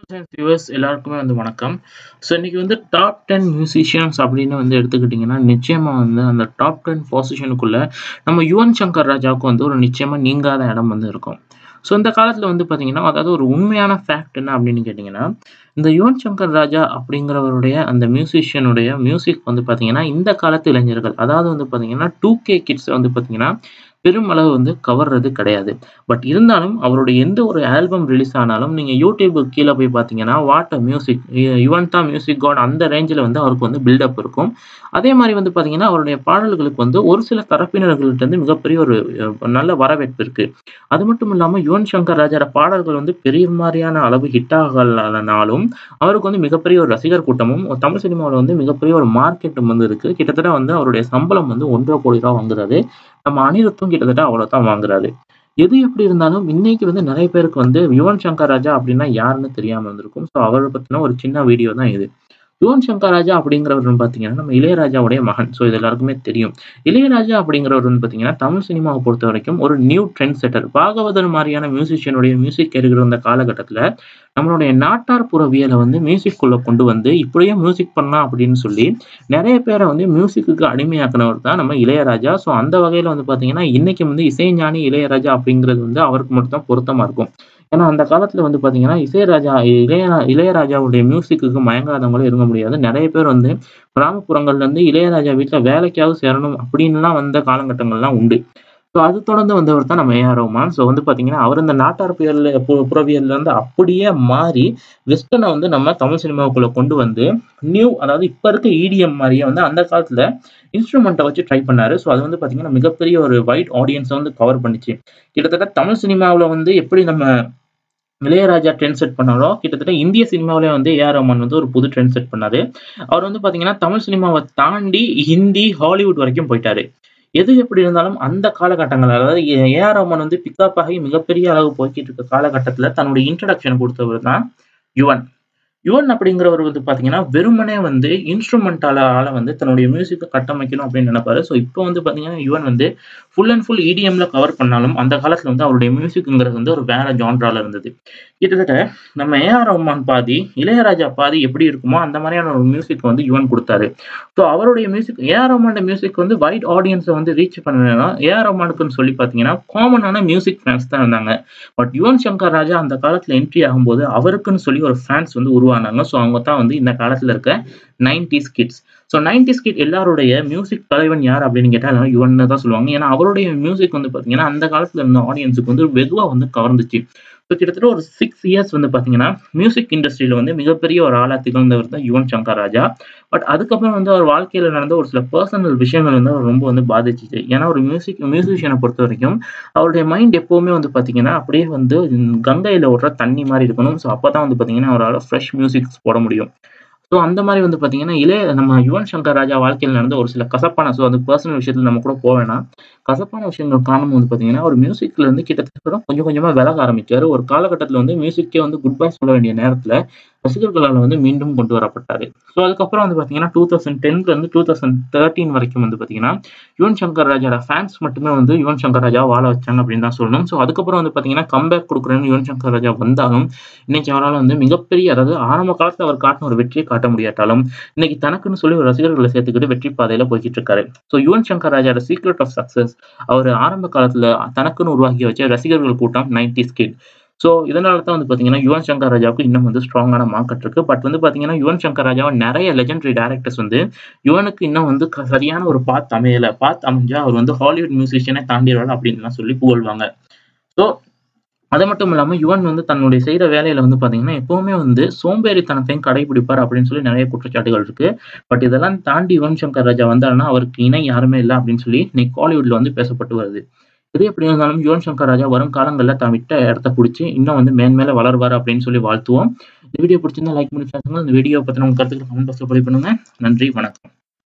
Science viewers எல்லாருக்குமே வந்து வணக்கம். ஸோ இன்னைக்கு வந்து டாப் 10 மியூசிஷியன்ஸ் அப்படின்னு வந்து எடுத்துக்கிட்டிங்கன்னா, நிச்சயமா வந்து அந்த டாப் 10 பொசிஷனுக்குள்ள நம்ம யுவன் சங்கர் ராஜாவுக்கு வந்து ஒரு நிச்சயமா நீங்காத இடம் வந்து இருக்கும். ஸோ இந்த காலத்தில வந்து பார்த்தீங்கன்னா, அதாவது ஒரு உண்மையான ஃபேக்ட் என்ன அப்படின்னு கேட்டீங்கன்னா, இந்த யுவன் சங்கர் ராஜா அப்படிங்கிறவருடைய அந்த மியூசிஷியனுடைய மியூசிக் வந்து பார்த்தீங்கன்னா, இந்த காலத்து இளைஞர்கள் அதாவது வந்து பார்த்தீங்கன்னா, 2கே கிட்ஸ் வந்து பார்த்தீங்கன்னா, பெருமளவு வந்து கவர்றது கிடையாது. பட் இருந்தாலும் அவருடைய எந்த ஒரு ஆல்பம் ரிலீஸ் ஆனாலும் நீங்க YouTubeக்கு கீழ போய் பார்த்தீங்கன்னா, வாட் அ மியூசிக் யுவன் தான் மியூசிக் காட் அந்த ரேஞ்சில வந்து அவருக்கு வந்து பில்டப் இருக்கும். அதே மாரி வந்து பார்த்தீங்கன்னா, அவருடைய பாடல்களுக்கு வந்து ஒரு சில தரப்பினர்கள்ட்ட இருந்து மிகப்பெரிய ஒரு அ நல்ல வரவேற்பு இருக்கு. அது மட்டும் இல்லாம யுவன் சங்கர் ராஜாவோட பாடல்கள் வந்து பெரிய மாரியான அளவு ஹிட் ஆகலனாலும், அவருக்கு வந்து மிகப்பெரிய ஒரு ரசிகர் கூட்டமும், தமிழ் சினிமாவுல வந்து மிகப்பெரிய ஒரு மார்க்கெட்டும் வந்து இருக்கு. கிட்டத்தட்ட வந்து அவருடைய சம்பளம் வந்து ரூ. 1,50,00,000 வாங்குறாரு. நம்ம அனிருத்தும் கிட்டத்தட்ட அவ்வளோ தான் வாங்குறாரு. எது எப்படி இருந்தாலும் இன்னைக்கு வந்து நெறைய பேருக்கு வந்து யுவன் சங்கர் ராஜா அப்படின்னா யாருன்னு தெரியாம இருந்திருக்கும். ஸோ அவர பத்தின ஒரு சின்ன வீடியோ தான் இது. யுவன் சங்கர் ராஜா அப்படிங்கிறவர் வந்து பார்த்தீங்கன்னா, நம்ம இளையராஜாவுடைய மகன். ஸோ இது எல்லாருக்குமே தெரியும். இளையராஜா அப்படிங்கிறவர் வந்து பார்த்தீங்கன்னா, தமிழ் சினிமாவ பொறுத்தவரைக்கும் ஒரு நியூ ட்ரெண்ட் செட்டர். பாகவதர் மாரியான மியூசிஷியனுடைய மியூசிக் கேட்டுக்கிட்டு இருந்த காலகட்டத்தில, நம்மளுடைய நாட்டார் புறவியல வந்து மியூசிக்குள்ள கொண்டு வந்து, இப்படியே மியூசிக் பண்ணலாம் அப்படின்னு சொல்லி, நெறைய பேர வந்து மியூசிக்குக்கு அடிமையாக்குனவர் தான் நம்ம இளையராஜா. ஸோ அந்த வகையில வந்து பார்த்தீங்கன்னா, இன்னைக்கு வந்து இசைஞானி இளையராஜா அப்படிங்கிறது வந்து அவருக்கு மட்டும் தான் பொருத்தமா இருக்கும். ஏன்னா அந்த காலத்தில வந்து பார்த்தீங்கன்னா, இசையராஜா இளைய இளையராஜாவுடைய மியூசிக்குக்கு மயங்காதவங்களே இருக்க முடியாது. நெறைய பேர் வந்து கிராமப்புறங்கள்ல இருந்து இளையராஜா வீட்ல வேலைக்காவது சேரணும் அப்படின்லாம் வந்த காலகட்டங்கள்லாம் உண்டு. ஸோ அது தொடர்ந்து வந்தவர் தான் நம்ம ஏ.ஆர். ரகுமான். ஸோ வந்து பார்த்தீங்கன்னா, அவர் இந்த நாட்டார் புயல் பு புறவியல்ல இருந்து அப்படியே மாறி, வெஸ்டர்ன வந்து நம்ம தமிழ் சினிமாவுக்குள்ள கொண்டு வந்து, நியூ அதாவது இப்ப இருக்க இடிஎம் மாரியே வந்து அந்த காலத்தில இன்ஸ்ட்ருமெண்ட்ட வச்சு ட்ரை பண்ணாரு. ஸோ அது வந்து பார்த்தீங்கன்னா, மிகப்பெரிய ஒரு வைட் ஆடியன்ஸ வந்து கவர் பண்ணுச்சு. கிட்டத்தட்ட தமிழ் சினிமாவுல வந்து எப்படி நம்ம இளையராஜா ட்ரெண்ட் செட் பண்ணாரோ, கிட்டத்தட்ட இந்திய சினிமாவிலயும் வந்து ஏ.ஆர். ரகுமான் வந்து ஒரு புது ட்ரெண்ட் செட் பண்ணாரு. அவர் வந்து பார்த்தீங்கன்னா, தமிழ் சினிமாவ தாண்டி ஹிந்தி, ஹாலிவுட் வரைக்கும் போயிட்டாரு. எது எப்படி இருந்தாலும் அந்த காலகட்டங்கள் அதாவது ஏ ஏ.ஆர். ரகுமான் வந்து பிக்கப் ஆகி மிகப்பெரிய அளவு போய்க்கிட்டு இருக்க காலகட்டத்தில தன்னுடைய இன்ட்ரோடக்ஷன் குடுத்தவர் தான் யுவன். யுவன் அப்படிங்கிறவர் வந்து பார்த்தீங்கன்னா, வெறுமனே வந்து இன்ஸ்ட்ருமென்டால ஆல வந்து தன்னுடைய மியூசிக்க கட்டமைக்கணும் அப்படின்னு நெனைப்பாரு. ஸோ இப்போ வந்து பார்த்தீங்கன்னா, யுவன் வந்து ஃபுல் அண்ட் ஃபுல் இடிஎம்ல கவர் பண்ணாலும், அந்த காலத்தில வந்து அவருடைய மியூசிக்ங்கிறது வந்து ஒரு வேற ஜான்ரால இருந்தது. கிட்டத்தட்ட நம்ம ஏ.ஆர். ரகுமான் பாதி, இளையராஜா பாதி எப்படி இருக்குமோ, அந்த மாரியான ஒரு மியூசிக் வந்து யுவன் குடுத்தாரு. ஸோ அவருடைய மியூசிக் ஏ.ஆர். ரகுமானோட மியூசிக் வந்து வைட் ஆடியன்ஸ வந்து ரீச் பண்ணணும்னா, ஏ.ஆர். ரகுமானுக்குன்னு சொல்லி பார்த்தீங்கன்னா, காமனான மியூசிக் ஃபேன்ஸ் தான் இருந்தாங்க. பட் யுவன் சங்கர் ராஜா அந்த காலத்தில என்ட்ரி ஆகும்போது, அவருக்குன்னு சொல்லி ஒரு ஃபேன்ஸ் வந்து உருவானாங்க. ஸோ அவங்க தான் வந்து இந்த காலத்தில இருக்க 90ஸ் கிட்ஸ். ஸோ 90ஸ் கிட் எல்லாருடைய மியூசிக் தலைவன் யார் அப்படின்னு கேட்டா, எல்லாரும் யுவன்னு தான் சொல்லுவாங்க. ஏன்னா அவருடைய மியூசிக் வந்து பார்த்தீங்கன்னா, அந்த காலத்தில இருந்த ஆடியன்ஸுக்கு வந்து வெகுவா வந்து கவர்ந்துச்சு. ஸோ கிட்டத்தட்ட ஒரு 6 இயர்ஸ் வந்து பார்த்தீங்கன்னா, மியூசிக் இண்டஸ்ட்ரியில வந்து மிகப்பெரிய ஒரு ஆளா திகழ்ந்தவர் தான் யுவன் சங்கர் ராஜா. பட் அதுக்கப்புறம் வந்து அவர் வாழ்க்கையில நடந்த ஒரு சில பெர்சனல் விஷயங்கள் வந்து அவர ரொம்ப வந்து பாதிச்சுச்சு. ஏன்னா ஒரு மியூசிக் மியூசிஷியன பொறுத்தவரைக்கும், அவருடைய மைண்ட் எப்பவுமே வந்து பார்த்தீங்கன்னா, அப்படியே வந்து கங்கையில ஓடுற தண்ணி மாரி இருக்கணும். ஸோ அப்பதான் வந்து பார்த்தீங்கன்னா, அவரால ஃப்ரெஷ் மியூசிக்ஸ் போட முடியும். ஸோ அந்த மாரி வந்து பார்த்தீங்கன்னா, இளைய நம்ம யுவன் சங்கர் ராஜா வாழ்க்கையில நடந்த ஒரு சில கசப்பான ஸோ அது பெர்சனல் விஷயத்துல நம்ம கூட போ வேணாம். கசப்பான விஷயங்கள் காரணம் வந்து பார்த்தீங்கன்னா, அவர் மியூசிக்ல இருந்து கிட்டத்தட்ட கொஞ்சம் கொஞ்சமா விலக ஆரம்பிச்சாரு. ஒரு காலகட்டத்தில வந்து மியூசிக்கே வந்து குட் பை சொல்ல வேண்டிய நேரத்தில, ரசிகர்களால வந்து மீண்டும் கொண்டு வரப்பட்டாரு. ஸோ அதுக்கப்புறம் வந்து பார்த்தீங்கன்னா, 2010ல இருந்து 2013 வரைக்கும் வந்து பார்த்தீங்கன்னா, யுவன் சங்கர் ராஜாவோட ஃபேன்ஸ் மட்டுமே வந்து யுவன் சங்கர் ராஜாவ வாழ வச்சாங்க அப்படின்னு தான் சொல்லணும். ஸோ அதுக்கப்புறம் வந்து பார்த்தீங்கன்னா, கம்பேக் குடுக்குறேன்னு யுவன் சங்கர் ராஜா வந்தாலும், இன்னைக்கு அவரால வந்து மிகப்பெரிய அதாவது ஆரம்ப காலத்தில அவர் காட்டின ஒரு வெற்றிய காட்ட முடியாட்டாலும், இன்னைக்கு தனக்குன்னு சொல்லி ஒரு ரசிகர்கள சேர்த்துக்கிட்டு வெற்றி பாதையில போய்க்கிட்டு இருக்காரு. ஸோ யுவன் சங்கர் ராஜாவோட சீக்ரெட் ஆஃப் சக்சஸ் அவரு ஆரம்ப காலத்தில தனக்குன்னு உருவாக்கி வச்ச ரசிகர்கள் கூட்டம் 90ஸ் கிட். ஸோ இதனால தான் வந்து பார்த்தீங்கன்னா, யுவன் சங்கர் ராஜாவுக்கு இன்னும் வந்து ஸ்ட்ராங்கான மார்க்கெட் இருக்கு. பட் வந்து பார்த்தீங்கன்னா, யுவன் சங்கர் ராஜாவ நெறைய லெஜெண்டரி டைரக்டர்ஸ் வந்து யுவனுக்கு இன்னும் வந்து க சரியான ஒரு பாத் அமையல. பாத் அமைஞ்சா அவர் வந்து ஹாலிவுட் மியூசிஷியனே தாண்டிருவாரு அப்படின்லாம் சொல்லி புகழ்வாங்க. ஸோ அது மட்டும் இல்லாம யுவன் வந்து தன்னுடைய செய்ற வேலையில வந்து பார்த்தீங்கன்னா, எப்பவுமே வந்து சோம்பேறித்தனத்தையும் கடைபிடிப்பார் அப்படின்னு சொல்லி நெறைய குற்றச்சாட்டுகள் இருக்கு. பட் இதெல்லாம் தாண்டி யுவன் சங்கர் ராஜா வந்தாருன்னா, அவருக்கு இணை யாருமே இல்ல அப்படின்னு சொல்லி இன்னைக்கு காலிவுட்ல வந்து பேசப்பட்டு வருது. எது எப்படி இருந்தாலும் யுவன் சங்கர் ராஜா வரும் காலங்கள்ல தான் விட்ட இடத்த புடிச்சு, இன்னும் வந்து மேன்மேல வளருவாரு அப்படின்னு சொல்லி வாழ்த்துவோம். இந்த வீடியோ பிடிச்சிருந்தா லைக் பண்ணி ஷேர் பண்ணுங்க. இந்த வீடியோ பத்தின உங்க கருத்துக்கள கமெண்ட் பாக்ஸ்ல பதிவு பண்ணுங்க. நன்றி, வணக்கம்.